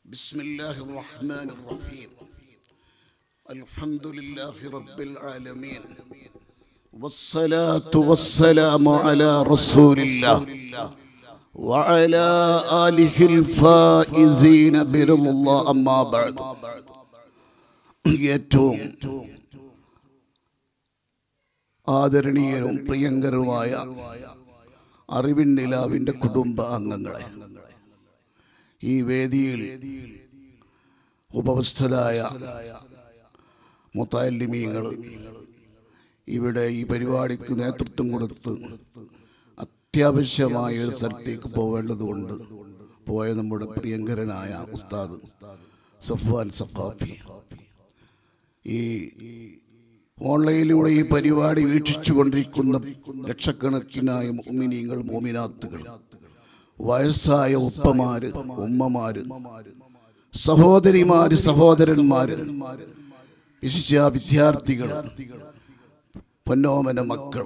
بسم الله الرحمن الرحيم الحمد لله رب العالمين والصلاة والسلام على رسول الله وعلى آله الفائزين برضا الله أما بعد ഏറ്റവും ആദരണീയരും പ്രിയങ്കരവുമായ അറിവിൻ നിലാവിൻ്റെ കുടുംബ അംഗങ്ങളെ ഈ വേദിയിൽ ഉപവസ്ഥരായ മുത്താലിമീങ്ങൾ ഇവിടെ ഈ പരിപാടിക്ക് നേതൃത്വം കൊടുത്ത് അത്യാവശ്യമായ ഒരു സ്ഥലത്തേക്ക് പോവേണ്ടതുകൊണ്ട് പോയ നമ്മുടെ പ്രിയങ്കരനായ ഉസ്താദ് സഫ്വാൻ സഫാഫി ഈ ഓൺലൈനിലൂടെ ഈ പരിപാടി വീക്ഷിച്ചു കൊണ്ടിരിക്കുന്ന ലക്ഷക്കണക്കിനായ മോമിനിയങ്ങൾ മോമിനാത്തുകൾ വയസ്സായ ഉപ്പമാര് ഉമ്മമാര് സഹോദരിമാര് സഹോദരന്മാര് വിശിഷ്യ വിദ്യാർത്ഥികൾ പൊന്നോമന മക്കൾ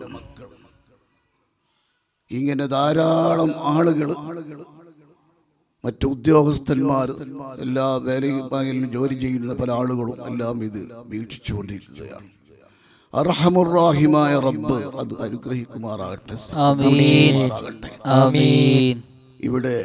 ഇങ്ങനെ ധാരാളം ആളുകൾ മറ്റു ഉദ്യോഗസ്ഥന്മാർ എല്ലാ വേലയും ജോലി ചെയ്യുന്ന പല ആളുകളും എല്ലാം ഇത് വീക്ഷിച്ചുകൊണ്ടിരിക്കുകയാണ് അർഹമുറാഹിമായ റബ്ബ് അത് അനുഗ്രഹിക്കുമാറാകട്ടെ ആമീൻ അനുഗ്രഹിക്കുമാറാകട്ടെ. ആമീൻ ഇവിടെ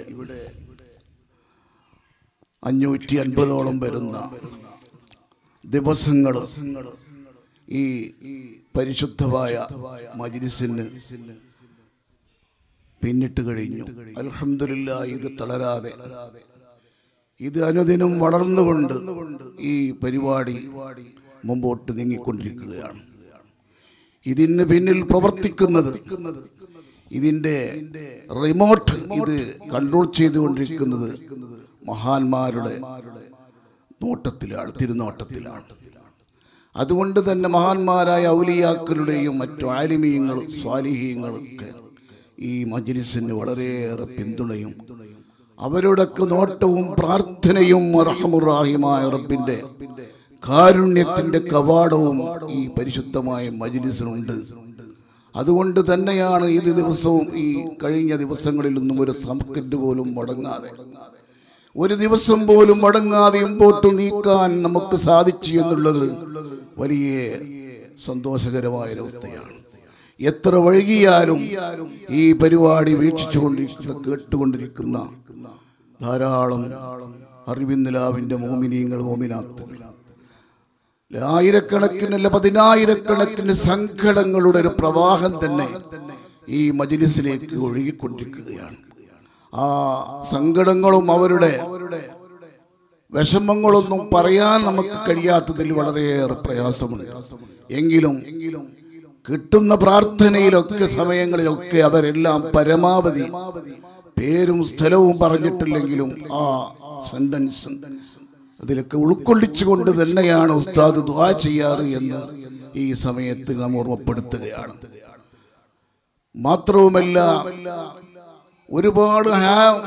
അഞ്ഞൂറ്റി അൻപതോളം വരുന്ന ദിവസങ്ങൾ ഈ പരിശുദ്ധമായ മജിലിസിന് പിന്നിട്ട് കഴിഞ്ഞു അൽഹംദുലില്ലാ ഇത് തളരാതെ ഇത് അനുദിനം വളർന്നുകൊണ്ട് ഈ പരിപാടി മുമ്പോട്ട് നീങ്ങിക്കൊണ്ടിരിക്കുകയാണ് ഇതിന് പിന്നിൽ പ്രവർത്തിക്കുന്നത് ഇതിൻ്റെ റിമോട്ട് ഇത് കൺട്രോൾ ചെയ്തുകൊണ്ടിരിക്കുന്നത് മഹാന്മാരുടെ നോട്ടത്തിലാണ് തിരുനോട്ടത്തിലാണ് അതുകൊണ്ട് തന്നെ മഹാന്മാരായ ഔലിയാക്കളുടെയും മറ്റു ആലിമീയങ്ങളും സ്വാലിഹീങ്ങളൊക്കെ ഈ മജ്ലിസിന് വളരെയേറെ പിന്തുണയും അവരുടെയൊക്കെ നോട്ടവും പ്രാർത്ഥനയും അർഹമുറാഹിമായ റബ്ബിന്റെ കാരുണ്യത്തിന്റെ കവാടവും ഈ പരിശുദ്ധമായ മജ്ലിസിനുണ്ട് അതുകൊണ്ട് തന്നെയാണ് ഇത് ദിവസവും ഈ കഴിഞ്ഞ ദിവസങ്ങളിലൊന്നും ഒരു സംസ്കൃതി പോലും മുടങ്ങാതെ ഒരു ദിവസം പോലും മുടങ്ങാതെ ഇമ്പോട്ട് നീക്കാൻ നമുക്ക് സാധിച്ചു എന്നുള്ളത് വലിയ സന്തോഷകരമായ ഒരവസ്ഥയാണ് എത്ര വൈകിയാലും ഈ പരിപാടി വീക്ഷിച്ചുകൊണ്ടിരിക്കുന്ന കേട്ടുകൊണ്ടിരിക്കുന്ന ധാരാളം അറിവിന്നിലാവിൻ്റെ മോമിനിയങ്ങൾ മോമിനാത്തുകൾ ആയിരക്കണക്കിനല്ല പതിനായിരക്കണക്കിന് സങ്കടങ്ങളുടെ ഒരു പ്രവാഹം തന്നെ ഈ മജിലിസിലേക്ക് ഒഴുകിക്കൊണ്ടിരിക്കുകയാണ് ആ സങ്കടങ്ങളും അവരുടെ വിഷമങ്ങളൊന്നും പറയാൻ നമുക്ക് കഴിയാത്തതിൽ വളരെയേറെ പ്രയാസമുണ്ട് എങ്കിലും കിട്ടുന്ന പ്രാർത്ഥനയിലൊക്കെ സമയങ്ങളിലൊക്കെ അവരെല്ലാം പരമാവധി പേരും സ്ഥലവും പറഞ്ഞിട്ടില്ലെങ്കിലും ആ സെന്റൻസ് അതിലൊക്കെ ഉൾക്കൊള്ളിച്ചുകൊണ്ട് തന്നെയാണ് ഉസ്താദ് ദുആ ചെയ്യാറ് എന്ന് ഈ സമയത്ത് നാം ഓർമ്മപ്പെടുത്തുകയാണ് മാത്രവുമല്ല ഒരുപാട് ഹാ-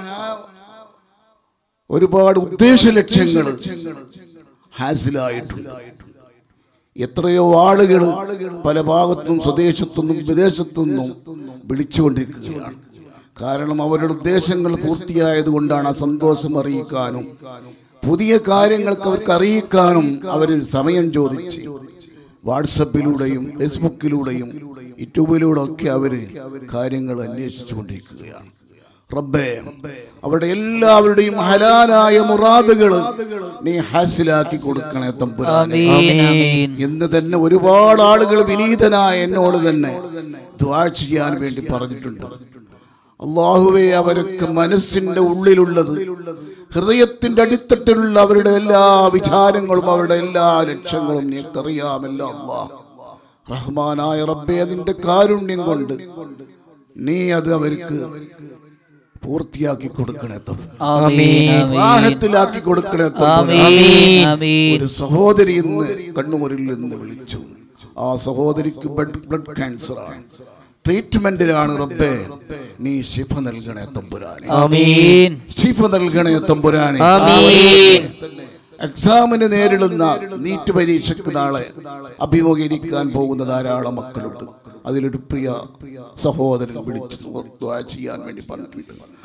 ഒരുപാട് ഉദ്ദേശ ലക്ഷ്യങ്ങൾ ഹാസിലായിട്ടുണ്ട് എത്രയോ ആളുകൾ പല ഭാഗത്തും സ്വദേശത്തുനിന്നും വിദേശത്തുനിന്നും വിളിച്ചുകൊണ്ടിരിക്കുകയാണ് കാരണം അവരുടെ ഉദ്ദേശങ്ങൾ പൂർത്തിയായത് കൊണ്ടാണ് ആ സന്തോഷം അറിയിക്കാനും പുതിയ കാര്യങ്ങൾക്ക് അവർക്ക് അറിയിക്കാനും അവർ സമയം ചോദിച്ച് വാട്സപ്പിലൂടെയും ഫേസ്ബുക്കിലൂടെയും യൂട്യൂബിലൂടെ ഒക്കെ അവർ കാര്യങ്ങൾ അന്വേഷിച്ചു കൊണ്ടിരിക്കുകയാണ് റബ്ബേ അവിടെ എല്ലാവരുടെയും ഹലാലായ മുറാദുകൾ നീ ഹാസിലാക്കി കൊടുക്കണേ തമ്പുരാനെ ആമീൻ ആമീൻ എന്ന് തന്നെ ഒരുപാട് ആളുകൾ വിനീതനായ എന്നോട് തന്നെ ദ്വാ ചെയ്യാൻ വേണ്ടി പറഞ്ഞിട്ടുണ്ട് അള്ളാഹുവെ അവരൊക്കെ മനസ്സിന്റെ ഉള്ളിലുള്ളത് ഹൃദയത്തിന്റെ അടിത്തട്ടിലുള്ള അവരുടെ എല്ലാ വിചാരങ്ങളും അവരുടെ എല്ലാ ലക്ഷ്യങ്ങളും നീക്കറിയാമല്ലോ അള്ളാഹ് റഹ്മാനായ റബ്ബെ അതിന്റെ കാരുണ്യം കൊണ്ട് നീ അത് അവർക്ക് പൂർത്തിയാക്കി കൊടുക്കണേ തമ്പുരാനെ. ആമീൻ ആമീൻ വിവാഹത്തിലാക്കി കൊടുക്കണേ തമ്പുരാനെ. ആമീൻ ആമീൻ ഒരു സഹോദരി ഇന്ന് കണ്ണൂരിൽ നിന്ന് വിളിച്ചു ആ സഹോദരിക്ക് ബ്ലഡ് ബ്ലഡ് ക്യാൻസർ ആണ് ട്രീറ്റ്മെന്റിലാണ് റബ്ബേ നീ ശിഫ നൽകണേ തമ്പുരാനെ ആമീൻ ശിഫ നൽകണേ തമ്പുരാനെ ആമീൻ എക്സാമിന് നേരിടുന്ന നീറ്റ് പരീക്ഷയ്ക്ക് നാളെ അഭിമുഖീകരിക്കാൻ പോകുന്ന ധാരാളം മക്കളുണ്ട് അതിലൊരു പ്രിയ സഹോദരൻ വിളിച്ച് ദുആ ചെയ്യാൻ വേണ്ടി പറഞ്ഞിട്ടുണ്ട്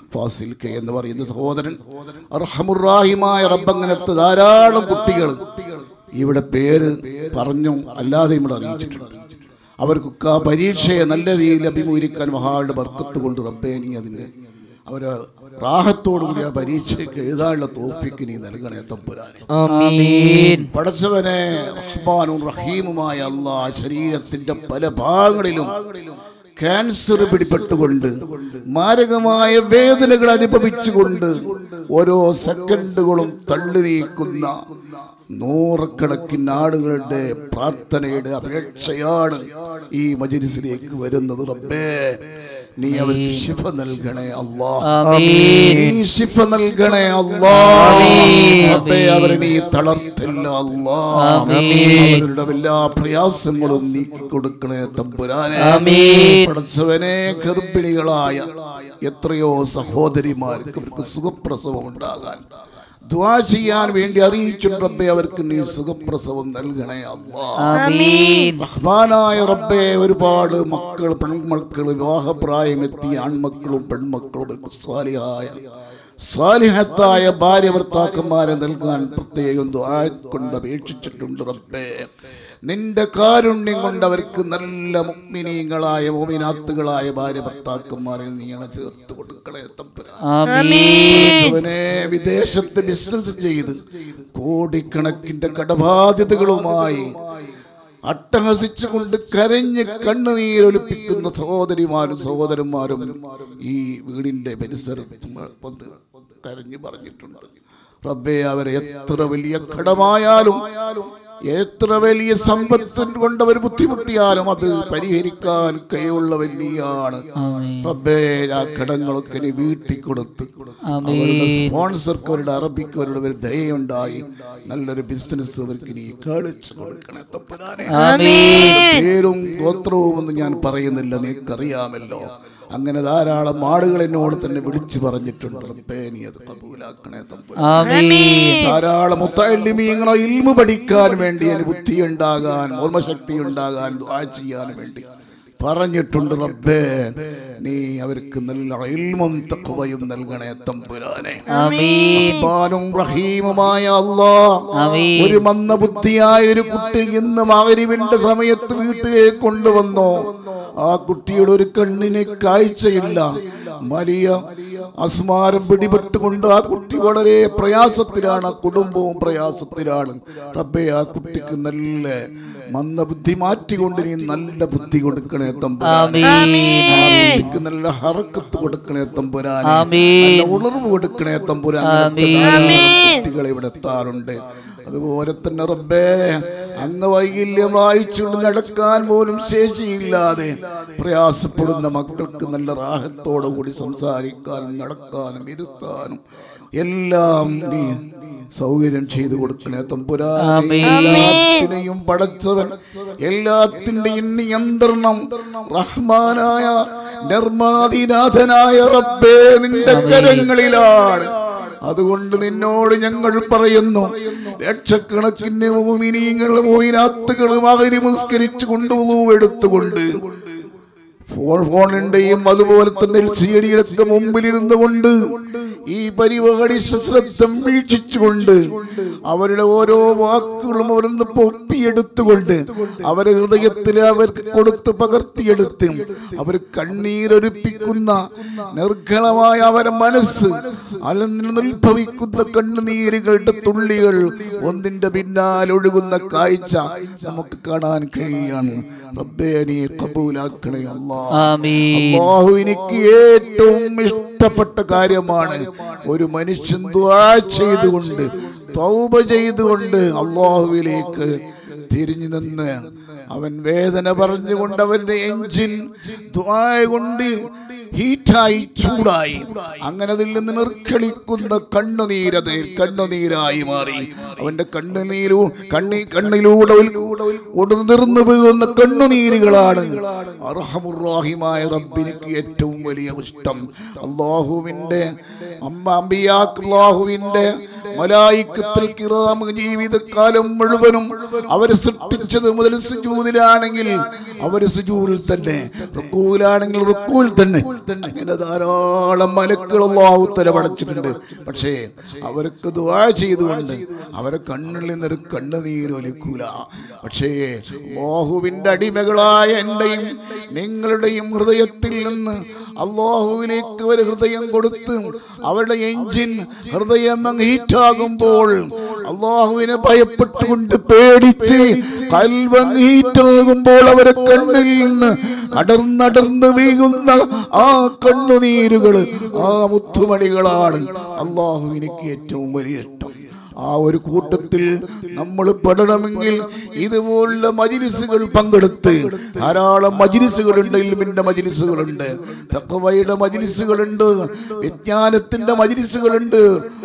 ഫാസിൽ കെ എന്ന് പറയുന്ന സഹോദരൻ അർഹമുറാഹിമായ റബ്ബങ്ങനത്ത് ധാരാളം കുട്ടികൾ ഇവിടെ പേര് പറഞ്ഞു അല്ലാതെ ഇവിടെ അറിയിച്ചിട്ടുണ്ട് അവർക്കൊക്കെ ആ പരീക്ഷയെ നല്ല രീതിയിൽ അഭിമുഖീകരിക്കാൻ മഹായുടെ ബർക്കത്ത് കൊണ്ട് റബ്ബേ നീ അതിന് അവര് റാഹത്തോടുകൂടി ആ പരീക്ഷയ്ക്ക് എഴുതാനുള്ള തോപ്പിക്ക് നീ നൽകണേ തമ്പുരാനെ ആമീൻ പടച്ചവനെ റഹ്മാനും റഹീമുമായ അള്ളാ ശരീരത്തിന്റെ പല ഭാഗങ്ങളിലും ക്യാൻസർ പിടിപെട്ടുകൊണ്ട് മാരകമായ വേദനകൾ അനുഭവിച്ചുകൊണ്ട് ഓരോ സെക്കൻഡുകളും തള്ളി നീക്കുന്ന നൂറുകണക്കിന് ആളുകളുടെ പ്രാർത്ഥനയുടെ അപേക്ഷയാണ് ഈ മജിലിസിലേക്ക് വരുന്നത് റബ്ബേ നീ അവർക്ക് ശിഫ നൽകണേ അല്ലാ ആമീൻ നീ ശിഫ നൽകണേ അല്ലാ ആമീൻ. റബ്ബേ അവരെ നീ തളർത്തില്ല അല്ലാ ആമീൻ. അവരുടെ എല്ലാ പ്രയാസങ്ങളും നീക്കി കൊടുക്കണേ തമ്പുരാനെ ആമീൻ. പടച്ചവനെ ഗർഭിണികളായ എത്രയോ സഹോദരിമാർക്ക് അവർക്ക് സുഖപ്രസവം ഉണ്ടാകാൻ ദ്വാ ചെയ്യാൻ വേണ്ടി അറിയിച്ചിട്ടുണ്ട് റബ്ബേ അവർക്ക് നീ സുഖപ്രസവം നൽകണേ അല്ലാ ആമീൻ റഹ്മാനായ റബ്ബെ ഒരുപാട് മക്കൾ പെൺമക്കൾ വിവാഹപ്രായമെത്തിയ ആൺമക്കളും പെൺമക്കളും അവർക്ക് സ്വാലിഹായ സ്വാലിഹത്തായ ഭാര്യ ഭർത്താക്കന്മാരെ നൽകാൻ പ്രത്യേകം ദുആ കൊണ്ട് അപേക്ഷിച്ചിട്ടുണ്ട് റബ്ബേ നിന്റെ കാരുണ്യം കൊണ്ട് അവർക്ക് നല്ല മുഗ്മിനീങ്ങളായ മോമിനാത്തുകളായ ഭാര്യ ഭർത്താക്കന്മാരെ നീയാണ് ചേർത്ത് കൊടുക്കണേ തമ്പുരാൻ ആമീൻ അവനെ വിദേശത്ത് ബിസിനസ് ചെയ്ത് കോടിക്കണക്കിന്റെ കടബാധ്യതകളുമായി അട്ടഹസിച്ചുകൊണ്ട് കരഞ്ഞ് കണ്ണുനീരൊലിപ്പിക്കുന്ന സഹോദരിമാരും സഹോദരന്മാരും ഈ വീടിന്റെ പരിസരത്ത് വന്ന് കരഞ്ഞു പറഞ്ഞിട്ടുണ്ട് റബ്ബേ അവരെ എത്ര വലിയ കടമായാലും എത്ര വലിയ സമ്പത്ത് കൊണ്ട് അവർ ബുദ്ധിമുട്ടിയാലും അത് പരിഹരിക്കാൻ കഴിവുള്ളവൻ നീയാണ് ആമീൻ റബ്ബേ ആ കടങ്ങളൊക്കെ നീ വീട്ടിൽ കൊടുത്ത് ആമീൻ. അവരുടെ സ്പോൺസർക്ക് അവരുടെ അറബിക്ക് അവരുടെ ഒരു ദയുണ്ടായി നല്ലൊരു ബിസിനസ് അവർക്ക് നീ കാണിച്ചു കൊടുക്കണേ തപ്പുരാനെ ആമീൻ പേരും ഗോത്രവും ഒന്നും ഞാൻ പറയുന്നില്ല നീക്കറിയാമല്ലോ അങ്ങനെ ധാരാളം ആളുകൾ എന്നോട് തന്നെ വിളിച്ചു പറഞ്ഞിട്ടുണ്ട് റബ്ബേ നീ അത് കബൂലാക്കണേ തമ്പുരാനെ ആമീൻ ധാരാളം മുത്തല്ലിമീങ്ങളോ ഇൽമു പഠിക്കാൻ വേണ്ടി അതിന് ബുദ്ധി ഉണ്ടാകാൻ ഓർമ്മശക്തി ഉണ്ടാകാൻ ദുആ ചെയ്യാൻ വേണ്ടി പറഞ്ഞിട്ടുണ്ട് റബ്ബേ നീ അവർക്ക് നല്ല ഇൽമും തഖ്വയും നൽകണേ തമ്പുരാനെ ആമീൻ റഹ്മാനും റഹീമുമായ അല്ലാ ആമീൻ. ഒരു മന്ദബുദ്ധിയായ ഒരു കുട്ടി ഇന്ന് മകരിവിന്റെ സമയത്ത് വീട്ടിലേക്ക് കൊണ്ടുവന്നു ആ കുട്ടിയുടെ ഒരു കണ്ണിന് കാഴ്ചയില്ല വലിയ അസ്മാരം പിടിപെട്ടുകൊണ്ട് ആ കുട്ടി വളരെ പ്രയാസത്തിലാണ് ആ കുടുംബവും പ്രയാസത്തിലാണ് റബ്ബേ ആ കുട്ടിക്ക് നല്ല മന്ദബുദ്ധി മാറ്റിക്കൊണ്ട് നീ നല്ല ബുദ്ധി കൊടുക്കണേ തമ്പുരാനെ ആമീൻ ആ കുട്ടിക്ക് നല്ല ഹറക്കത്ത് കൊടുക്കണേ തമ്പുരാനെ ആമീൻ. നല്ല ഉണർവ് കൊടുക്കണേ തമ്പുരാൻ ആമീൻ. കുട്ടികൾ ഇവിടെ എത്താറുണ്ട് അതുപോലെ തന്നെ റബ്ബേ അങ്ങ് വൈകല്യം വായിച്ചുകൊണ്ട് നടക്കാൻ പോലും ശേഷിയില്ലാതെ പ്രയാസപ്പെടുന്ന മക്കൾക്ക് നല്ല റാഹത്തോടു കൂടി സംസാരിക്കാനും നടക്കാനും ഇരുത്താനും എല്ലാം നീ സൗകര്യം ചെയ്തു കൊടുക്കണേ തമ്പുരാനെ ആമീൻ. എല്ലാത്തിനെയും പടച്ചവൻ എല്ലാത്തിന്റെയും നിയന്ത്രണം റഹ്മാനായ നിർമാതിനാഥനായ റബ്ബേ നിന്റെ കരങ്ങളിലാണ് അതുകൊണ്ട് നിന്നോട് ഞങ്ങൾ പറയുന്നു ലക്ഷക്കണക്കിന് മോമിനീങ്ങൾ മോമിനാത്തുകളും അകരി മുസ്കരിച്ചു കൊണ്ടു എടുത്തുകൊണ്ട് ഫോൺ ഫോണിന്റെയും അതുപോലെ തന്നെ സിയടിയുടെ മുമ്പിലിരുന്നു കൊണ്ട് ഈ പരിപാടി സശ്രദ്ധം വീക്ഷിച്ചുകൊണ്ട് അവരുടെ ഓരോ വാക്കുകളും അവരൊന്ന് പൊപ്പിയെടുത്തുകൊണ്ട് അവരെ ഹൃദയത്തിൽ അവർക്ക് കൊടുത്ത് പകർത്തിയെടുത്ത് അവർ കണ്ണീരൊരുപ്പിക്കുന്ന നിർഘളമായ അവരെ മനസ്സ് അതിൽ നിന്ന് ഉത്ഭവിക്കുന്ന കണ്ണുനീരുകളുടെ തുള്ളികൾ ഒന്നിന്റെ പിന്നാലെ ഒഴുകുന്ന കാഴ്ച നമുക്ക് കാണാൻ കഴിയാണ് റബ്ബേ നീ കബൂലാക്കണേ അല്ലാ ആമീൻ അള്ളാഹു എനിക്ക് ഏറ്റവും ഇഷ്ടപ്പെട്ട കാര്യമാണ് ഒരു മനുഷ്യൻ ദുആ ചെയ്തുകൊണ്ട് തൗബ ചെയ്തുകൊണ്ട് അള്ളാഹുവിലേക്ക് തിരിഞ്ഞു നിന്ന് അവൻ വേദന പറഞ്ഞുകൊണ്ട് അവന്റെ എഞ്ചിൻ ദുആ കൊണ്ട് ഹീറ്റായി ചൂടായി അങ്ങനെ അതിൽ നിന്ന് നിർക്കളിക്കുന്ന കണ്ണുനീരത് കണ്ണുനീരായി മാറി അവന്റെ കണ്ണുനീരു കണ്ണി കണ്ണിലൂടെ ഉടനിർന്നു വീഴുന്ന കണ്ണുനീരുകളാണ് അർഹമുറാഹിമായ റബ്ബിനിക്ക് ഏറ്റവും വലിയ ഇഷ്ടം അള്ളാഹുവിന്റെ അമ്മ അമ്പിയാക്ക് അള്ളാഹുവിന്റെ മലായിക്കത്തിൽ കിറാം ജീവിതകാലം മുഴുവനും അവര് സൃഷ്ടിച്ചത് മുതൽ സുജൂദിലാണെങ്കിൽ അവര് സുജൂദിൽ തന്നെ റുക്കൂലാണെങ്കിൽ റുക്കൂൽ തന്നെ അങ്ങനെ ധാരാളം മലക്കൾ അള്ളാഹുത്തര പടച്ചിട്ടുണ്ട് പക്ഷേ അവർക്ക് ദുആ ചെയ്തുകൊണ്ട് അവരെ കണ്ണിൽ നിന്നൊരു കണ്ണുനീര് ഒലിക്കൂല പക്ഷേ അള്ളാഹുവിന്റെ അടിമകളായ എന്റെയും നിങ്ങളുടെയും ഹൃദയത്തിൽ നിന്ന് അള്ളാഹുവിലേക്ക് ഒരു ഹൃദയം കൊടുത്ത് അവരുടെ എഞ്ചിൻ ഹൃദയം അങ്ങ് ഹീറ്റാകുമ്പോൾ അള്ളാഹുവിനെ ഭയപ്പെട്ടുകൊണ്ട് പേടിച്ച് കൽവങ് ഹീറ്റാകുമ്പോൾ അവരെ കണ്ണിൽ നിന്ന് അടർന്നടർന്ന് വീഴുന്ന ആ കണ്ണുനീരുകൾ ആ മുത്തുമണികളാണ് അള്ളാഹുവിനക്ക് ഏറ്റവും വലിയ ഇഷ്ടം ആ ഒരു കൂട്ടത്തിൽ നമ്മൾ പെടണമെങ്കിൽ ഇതുപോലുള്ള മജിലിസുകൾ പങ്കെടുത്ത് ധാരാളം മജിലിസുകളുണ്ട് ഇൽമിന്റെ മജിലിസുകളുണ്ട് തക്കവയുടെ മജിലിസുകളുണ്ട് വിജ്ഞാനത്തിന്റെ മജിലിസുകളുണ്ട്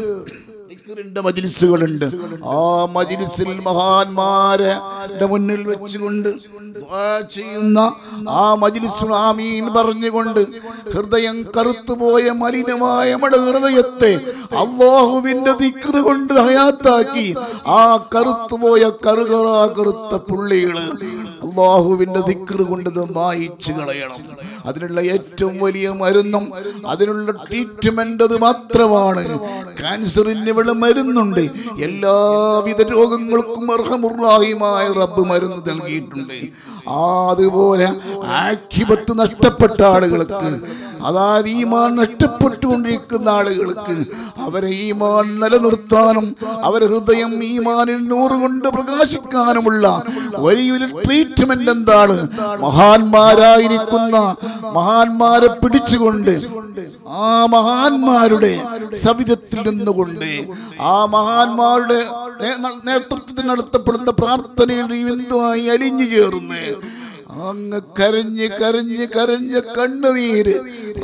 ദിക്റിന്റെ മജിലിസുകളുണ്ട് ആ മജിലിസിൽ മഹാന്മാരെ മുന്നിൽ വെച്ചുകൊണ്ട് ദുആ ചെയ്യുന്ന ആ മജിലിസ് ആമീൻ പറഞ്ഞുകൊണ്ട് ഹൃദയം കറുത്തുപോയ മലിനമായ നമ്മുടെ ഹൃദയത്തെ അള്ളാഹുവിന്റെ ദിക്റ് കൊണ്ട് ഹയാത്താക്കി ആ കറുത്തുപോയ കറുകറ കറുത്ത പുള്ളികള് അള്ളാഹുവിന്റെ ദിക്റ് കൊണ്ട് ഇത് മായിച്ചു കളയണം അതിനുള്ള ഏറ്റവും വലിയ മരുന്നും അതിനുള്ള ട്രീറ്റ്മെന്റ് അത് മാത്രമാണ് ക്യാൻസറിന് ഇവിടെ മരുന്നുണ്ട് എല്ലാവിധ രോഗങ്ങൾക്കും അർഹമുറാഹിമായ റബ്ബ് മരുന്ന് നൽകിയിട്ടുണ്ട് ആ അതുപോലെ ആഖിബത്ത് നഷ്ടപ്പെട്ട ആളുകൾക്ക് അതായത് ഈമാൻ നഷ്ടപ്പെട്ടുകൊണ്ടിരിക്കുന്ന ആളുകൾക്ക് അവരെ ഈമാൻ നിലനിർത്താനും അവരെ ഹൃദയം ഈമാനിൽ നൂറ് കൊണ്ട് പ്രകാശിക്കാനുമുള്ള വലിയൊരു ട്രീറ്റ്മെന്റ് എന്താണ് മഹാന്മാരായിരിക്കുന്ന മഹാന്മാരെ പിടിച്ചുകൊണ്ട് ആ മഹാന്മാരുടെ സവിധത്തിൽ നിന്നുകൊണ്ട് ആ മഹാന്മാരുടെ നേ- നേതൃത്വത്തിൽ നടത്തപ്പെടുന്ന പ്രാർത്ഥനയിൽ നീ എന്തുമായി അലിഞ്ഞു ചേർന്ന് അങ്ങ് കരഞ്ഞ് കരഞ്ഞ് കരഞ്ഞ കണ്ണുനീര്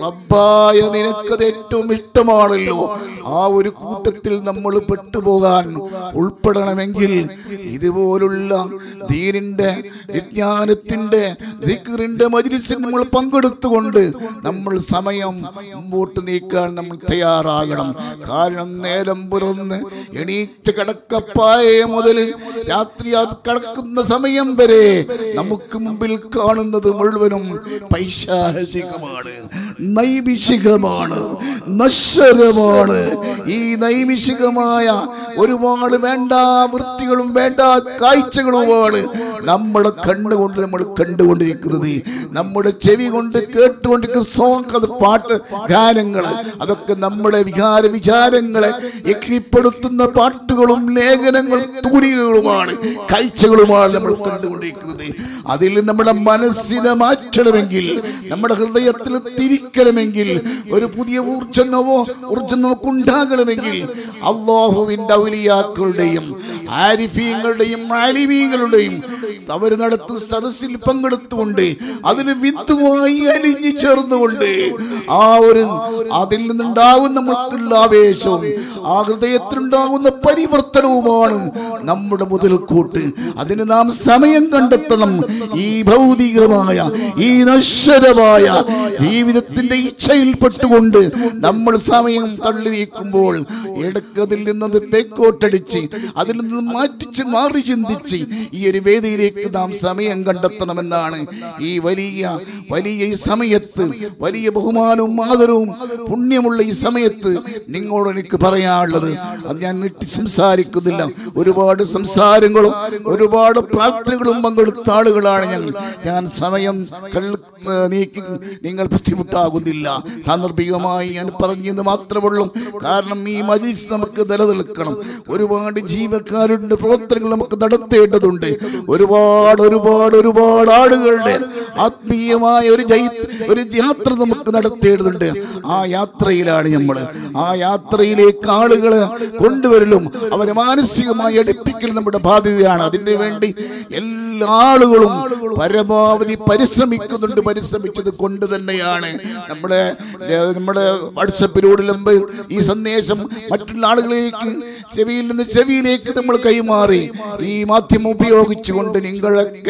റബ്ബായ നിനക്കത് ഏറ്റവും ഇഷ്ടമാണല്ലോ ആ ഒരു കൂട്ടത്തിൽ നമ്മൾ പെട്ടുപോകാൻ ഉൾപ്പെടണമെങ്കിൽ ഇതുപോലുള്ള ദീനിന്റെ വിജ്ഞാനത്തിന്റെ ദിക്റിന്റെ മജ്ലിസിൽ നമ്മൾ പങ്കെടുത്തുകൊണ്ട് നമ്മൾ സമയം മുമ്പോട്ട് നീക്കാൻ നമ്മൾ തയ്യാറാകണം കാരണം നേരം പുറന്ന് എണീറ്റ് കിടക്കപ്പായ മുതൽ രാത്രി അത് കിടക്കുന്ന സമയം വരെ നമുക്ക് മുമ്പിൽ കാണുന്നത് മുഴുവനും പൈശാചികമാണ് നൈമിഷികമാണ് നശ്വരമാണ് ഈ നൈമിഷികമായ ഒരുപാട് വേണ്ട വൃത്തികളും വേണ്ട കാഴ്ചകളുമാണ് നമ്മുടെ കണ്ണുകൊണ്ട് നമ്മൾ കണ്ടുകൊണ്ടിരിക്കുന്നത് നമ്മുടെ ചെവി കൊണ്ട് കേട്ടുകൊണ്ടിരിക്കുന്ന സോങ് അത് പാട്ട് ഗാനങ്ങൾ അതൊക്കെ നമ്മുടെ വികാര വിചാരങ്ങളെ എക്കിപ്പെടുത്തുന്ന പാട്ടുകളും ലേഖനങ്ങളും തൂലികകളുമാണ് കാഴ്ചകളുമാണ് നമ്മൾ കണ്ടുകൊണ്ടിരിക്കുന്നത് അതിൽ നമ്മുടെ മനസ്സിനെ മാറ്റണമെങ്കിൽ നമ്മുടെ ഹൃദയത്തിൽ തിരിക്കണമെങ്കിൽ ഒരു പുതിയ ഊർജ്ജനവോ ഊർജ്ജം നമുക്ക് ഉണ്ടാകണമെങ്കിൽ അള്ളാഹുവിന്റെ ഔലിയാക്കളുടെയും ആരിഫീങ്ങളുടെയും ആലിമീങ്ങളുടെയും അവർ നടത്തുന്ന സദസ്സിൽ പങ്കെടുത്തുകൊണ്ട് അതിന് വിത്തുമായി അലിഞ്ഞു ചേർന്നുകൊണ്ട് ആ ഒരു അതിൽ നിന്നുണ്ടാകുന്ന നമുക്കുള്ള ആവേശവും ആ ഹൃദയത്തിലുണ്ടാകുന്ന പരിവർത്തനവുമാണ് നമ്മുടെ മുതൽക്കൂട്ട് അതിന് നാം സമയം കണ്ടെത്തണം ഈ ഭൗതികമായ ഈ നശ്വരമായ ജീവിതത്തിന്റെ ഇച്ഛയിൽപ്പെട്ടുകൊണ്ട് നമ്മൾ സമയം തള്ളി നീക്കുമ്പോൾ ഇടക്കതിൽ നിന്നത് പേക്കോട്ടടിച്ച് അതിൽ നിന്ന് മാറ്റിച്ച് മാറി ചിന്തിച്ച് ഈ ഒരു വേദിയിലേക്ക് നാം സമയം കണ്ടെത്തണമെന്നാണ് ഈ വലിയ വലിയ ഈ സമയത്ത് വലിയ ബഹുമാനവും ആദരവും പുണ്യമുള്ള ഈ സമയത്ത് നിങ്ങളോട് എനിക്ക് പറയാനുള്ളത് അത് ഞാൻ നീട്ടി സംസാരിക്കുന്നില്ല ഒരുപാട് സംസാരങ്ങളും ഒരുപാട് പ്രാർത്ഥനകളും പങ്കെടുത്ത ആളുകളാണ് ഞങ്ങൾ ഞാൻ സമയം കള്ള് ഏഹ് നീക്കി നിങ്ങൾ ബുദ്ധിമുട്ടാകുന്നില്ല സാന്ദർഭികമായി ഞാൻ പറഞ്ഞെന്ന് മാത്രമുള്ളൂ കാരണം ഈ മജീസ് നമുക്ക് നിലനിൽക്കണം ഒരുപാട് ജീവക്കാരുടെ പ്രവർത്തനങ്ങൾ നമുക്ക് നടത്തേണ്ടതുണ്ട് ഒരുപാട് ഒരുപാട് ഒരുപാട് ആളുകളുടെ ആത്മീയമായ ഒരു ജൈ- ഒരു യാത്ര നമുക്ക് നടത്തേണ്ടതുണ്ട് ആ യാത്രയിലാണ് നമ്മൾ ആ യാത്രയിലേക്ക് ആളുകളെ കൊണ്ടുവരലും അവരെ മാനസികമായി അടുപ്പിക്കൽ നമ്മുടെ ബാധ്യതയാണ് അതിനു വേണ്ടി എല്ലാ ആളുകളും പരമാവധി പരിശ്രമിക്കുന്നുണ്ട് പരിശ്രമിച്ചത് കൊണ്ട് തന്നെയാണ് നമ്മുടെ ഏഹ്, നമ്മുടെ വാട്സപ്പിലൂടെ ലംബ ഈ സന്ദേശം മറ്റുള്ള ആളുകളിലേക്ക് ചെവിയിൽ നിന്ന് ചെവിയിലേക്ക് നമ്മൾ കൈമാറി ഈ മാധ്യമം ഉപയോഗിച്ചുകൊണ്ട് നിങ്ങളൊക്കെ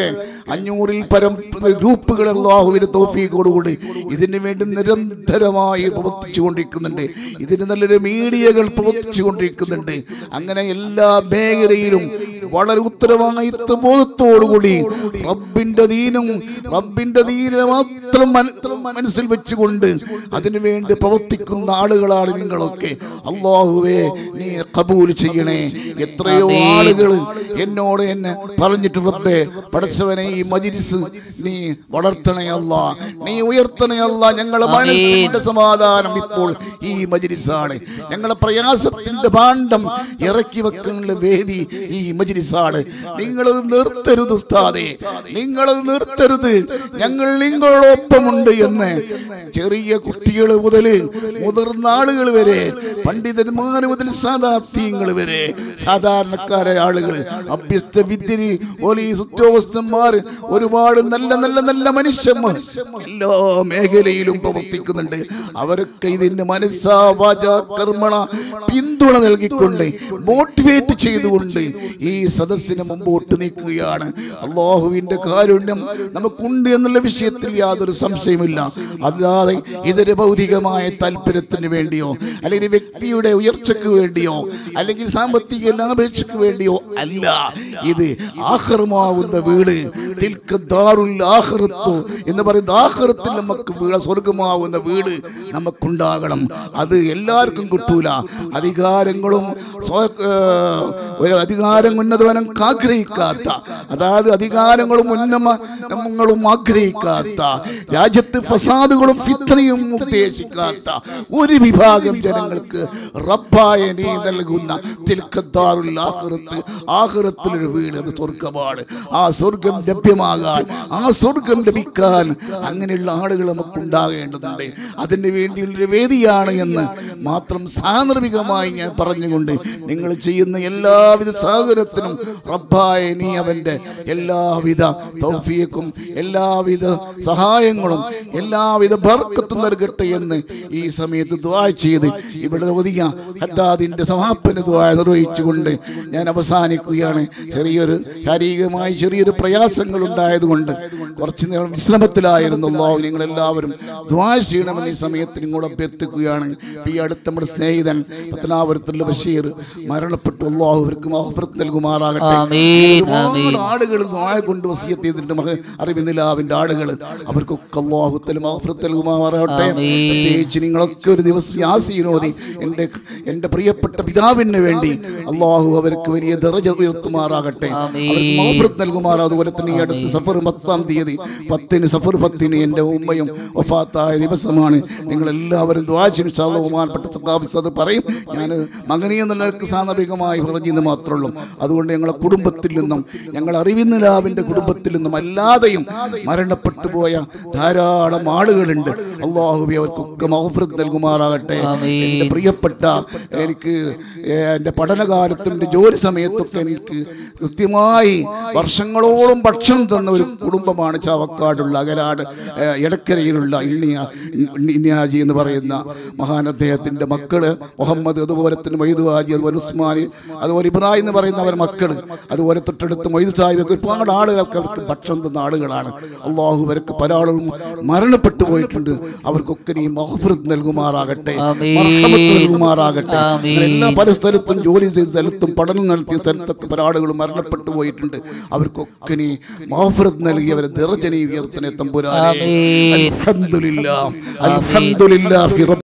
അഞ്ഞൂറിൽ പരം ഗ്രൂപ്പുകൾ അള്ളാഹുവിന്റെ തോഫീക്കോടുകൂടി ഇതിനു വേണ്ടി നിരന്തരമായി പ്രവർത്തിച്ചു കൊണ്ടിരിക്കുന്നുണ്ട് ഇതിന് നല്ലൊരു മീഡിയകൾ പ്രവർത്തിച്ചു കൊണ്ടിരിക്കുന്നുണ്ട് അങ്ങനെ എല്ലാ മേഖലയിലും വളരെ ഉത്തരവാദിത്വ ബോധത്തോടുകൂടി റബ്ബിന്റെ ദീനും റബ്ബിന്റെ ദീനെ മാത്രം മന- മനസ്സിൽ വെച്ചുകൊണ്ട് അതിനു വേണ്ടി പ്രവർത്തിക്കുന്ന ആളുകളാണ് നിങ്ങളൊക്കെ അള്ളാഹുവേ നീ കബൂൽ ചെയ്യണേ എത്രയോ ആളുകൾ എന്നോട് എന്നെ പറഞ്ഞിട്ട് റബ്ബേ പഠിച്ചവനെ ഈ മജിരിസ് നീ വളർത്തണേ അല്ല നീ ഉയർത്തണേ അല്ല ഞങ്ങളെ മനസ്സിന്റെ സമാധാനം ഇപ്പോൾ ഈ മജിരിസാണ് ഞങ്ങളെ പ്രയാസത്തിന്റെ ഭാണ്ഡം ഇറക്കി വെക്കാനുള്ള വേദി ഈ മജിരിസാണ് നിങ്ങളത് നിർത്തരുത് ഉസ്താദേ നിങ്ങളത് നിർത്തരുത് ഞങ്ങൾ നിങ്ങളോടൊപ്പമുണ്ട് എന്ന് ചെറിയ കുട്ടികൾ മുതൽ മുതിർന്ന ആളുകൾ വരെ പണ്ഡിതന്മാർ മുതൽ സാധാർത്ഥ്യങ്ങൾ വരെ സാധാരണക്കാരായ ആളുകൾ അഭ്യസ്ത വിദ്യര് പോലീസ് ഉദ്യോഗസ്ഥന്മാർ ഒരുപാട് നല്ല നല്ല നല്ല മനുഷ്യന്മാർ എല്ലാ മേഖലയിലും പ്രവർത്തിക്കുന്നുണ്ട് അവരൊക്കെ ഇതിന്റെ മനസ്സാ വാച കർമ്മണ പിന്തുണ നൽകിക്കൊണ്ട് മോട്ടിവേറ്റ് ചെയ്തുകൊണ്ട് ഈ സദസ്സിനെ മുമ്പോട്ട് നീക്കുകയാണ് അള്ളാഹുവിന്റെ കാരുണ്യം നമുക്കുണ്ട് എന്നുള്ള വിഷയത്തിൽ യാതൊരു സംശയമില്ല അല്ലാതെ ഇതൊരു ഭൗതികമായ താല്പര്യത്തിന് വേണ്ടിയോ അല്ലെങ്കിൽ വ്യക്തിയുടെ ഉയർച്ചയ്ക്ക് വേണ്ടിയോ അല്ലെങ്കിൽ സാമ്പത്തിക ലാഭേച്ഛയ്ക്ക് വേണ്ടിയോ അല്ല ഇത് ആഹ്റമാവുന്ന വീട് തിൽക്ക് ദാറുൽ ആഖിറത്തു എന്ന് പറയുന്ന ആഹ്റത്തിൽ നമുക്ക് വീട് സ്വർഗമാവുന്ന വീട് നമുക്കുണ്ടാകണം അത് എല്ലാവർക്കും കിട്ടൂല അധികാരങ്ങളും സ്വ- ഏർ, ഒരു അധികാരം ഉന്നതവനം ആഗ്രഹിക്കാത്ത അതായത് അധികാരങ്ങളും ഉന്നമനങ്ങളും ആഗ്രഹിക്കാത്ത രാജ്യത്ത് ഫസാദുകളും ഫിത്രയും ഉദ്ദേശിക്കാത്ത ഒരു വിഭാഗം ജനങ്ങൾക്ക് റബ്ബായ നീ നൽകുന്ന തിൽക്കത്താറുൽ ആഹ്റത്ത് ആഹ്റത്തിലൊരു വീട് അത് സ്വർഗമാണ് ആ സ്വർഗം ലഭ്യമാകാൻ ആ സ്വർഗം ലഭിക്കാൻ അങ്ങനെയുള്ള ആളുകൾ നമുക്ക് ഉണ്ടാകേണ്ടതുണ്ട് അതിന് വേണ്ടിയുള്ളൊരു വേദിയാണ് എന്ന് മാത്രം സാന്ദർഭികമായി ഞാൻ പറഞ്ഞുകൊണ്ട് നിങ്ങൾ ചെയ്യുന്ന എല്ലാവിധ സഹകരണത്തിനും റബ്ബായ നീ അവന്റെ എല്ലാവിധ തൗഫീഖും എല്ലാവിധ സഹായങ്ങളും എല്ലാവിധ ബർക്കത്തും നൽകട്ടെ എന്ന് ഈ സമയത്ത് ദ്വാ ചെയ്ത് ഇവിടെ ഒതുങ്ങിയ ഹദ്ദാദിന്റെ സമാപന ദ്വാ നിർവഹിച്ചുകൊണ്ട് ഞാൻ അവസാനിക്കുകയാണ് ചെറിയൊരു ശാരീരികമായി ചെറിയൊരു പ്രയാസങ്ങൾ ഉണ്ടായതുകൊണ്ട് കുറച്ച് നേരം വിശ്രമത്തിലായിരുന്നു അള്ളാഹു നിങ്ങൾ എല്ലാവരും ദ്വാ ചെയ്യണമെന്ന് ഈ സമയത്ത് നിങ്ങളോട് അഭ്യർത്ഥിക്കുകയാണ് ഇപ്പൊ ഈ അടുത്ത നമ്മുടെ സ്നേഹിതൻ പത്തനാപുരത്തുള്ള ബഷീർ മരണപ്പെട്ടു അള്ളാഹു അവർക്ക് മഹഫറത്ത് നൽകുമാറാകട്ടെ ആമീൻ, ഒരുപാട് ആമീൻ. ആളുകൾ ദ്വായ കൊണ്ട് വസിയത്ത് ചെയ്തിട്ടുണ്ട് മക അറിവിന്ദിലാവിന്റെ ആളുകൾ അവർക്കൊക്കെ അള്ളാഹുത്തൽ മഹഫറത്ത് നൽകുമാറാകട്ടെ ആമീൻ. പ്രത്യേകിച്ച് നിങ്ങളൊക്കെ ഒരു ദിവസം യാസീനോദി എൻ്റെ എൻ്റെ പ്രിയപ്പെട്ട പിതാവിന് വേണ്ടി അള്ളാഹു അവർക്ക് വലിയ ദറജ ഉയർത്തുമാറാകട്ടെ ആമീൻ. അവർക്ക് മഹഫറത്ത് നൽകുമാറാ അതുപോലെ തന്നെ ഈ അടുത്ത് സഫർ പത്താം തീയതി പത്തിന് സഫർ പത്തിന് എൻ്റെ ഉമ്മയും വഫാത്തായ ദിവസമാണ് നിങ്ങൾ എല്ലാവരും ദ്വാചിന് ബഹുമാനപ്പെട്ട സഖാബിസ് അത് പറയും ഞാൻ മകനെ എന്നുള്ളവർക്ക് സാന്ദർഭികമായി പറഞ്ഞെന്ന് മാത്രമേ ഉള്ളൂ അതുകൊണ്ട് ഞങ്ങളെ കുടുംബത്തിൽ നിന്നും ഞങ്ങൾ അറിവിന്ദിലാവിൻ്റെ കുടുംബത്തിൽ നിന്നും അല്ലാതെയും മരണപ്പെട്ടു പോയ ധാരാളം ആളുകളുണ്ട് അള്ളാഹുബി അവർക്കൊക്കെ മഹഫറത്ത് നൽകുമാറാകട്ടെ ആമീൻ. എൻ്റെ പ്രിയപ്പെട്ട എനിക്ക് ഏഹ്, എൻ്റെ പഠനകാലത്തും എൻ്റെ ജോലി സമയത്തൊക്കെ എനിക്ക് കൃത്യമായി വർഷങ്ങളോളം ഭക്ഷണം തന്ന ഒരു കുടുംബമാണ് ചാവക്കാടുള്ള അകലാട് ഏഹ്, എടക്കരയിലുള്ള ഇണ്ണിയ ഇണ്ണിയാജി എന്ന് പറയുന്ന മഹാൻ അദ്ദേഹത്തിൻ്റെ മക്കള് മുഹമ്മദ് അതുപോലെ തന്നെ മൊയ്തു ഹാജി അതുപോലെ ഉസ്മാൻ അതുപോലെ ഇബ്രാഹിം എന്ന് പറയുന്ന അവർ മക്കൾ അതുപോലെ തൊട്ടടുത്ത് മൊയ്തു സാഹിബ് ഒരുപാട് ആളുകൾക്ക് അവർക്ക് ഭക്ഷണം തന്ന ആളുകളാണ് അള്ളാഹു അവർക്ക് പല ആളുകളും മരണപ്പെട്ടു പോയിട്ടുണ്ട് അവർക്കൊക്കെ നീ മഹഫറത്ത് നൽകുമാറാകട്ടെ ആമീൻ. മർഹമത്ത് നൽകുമാറാകട്ടെ ആമീൻ. അങ്ങനെ എല്ലാ പല സ്ഥലത്തും ജോലി ചെയ്ത സ്ഥലത്തും പഠനം നടത്തിയ സ്ഥലത്തൊക്കെ പല ആളുകളും മരണപ്പെട്ടു പോയിട്ടുണ്ട് അവർക്കൊക്കെ നീ മഹഫറത്ത് നൽകി അവരെ നിറജനീ ഉയർത്തനെ തമ്പുരാനെ ആമീൻ. അൽഹംദുലില്ലാ അൽഹംദുലില്ലാ ഫി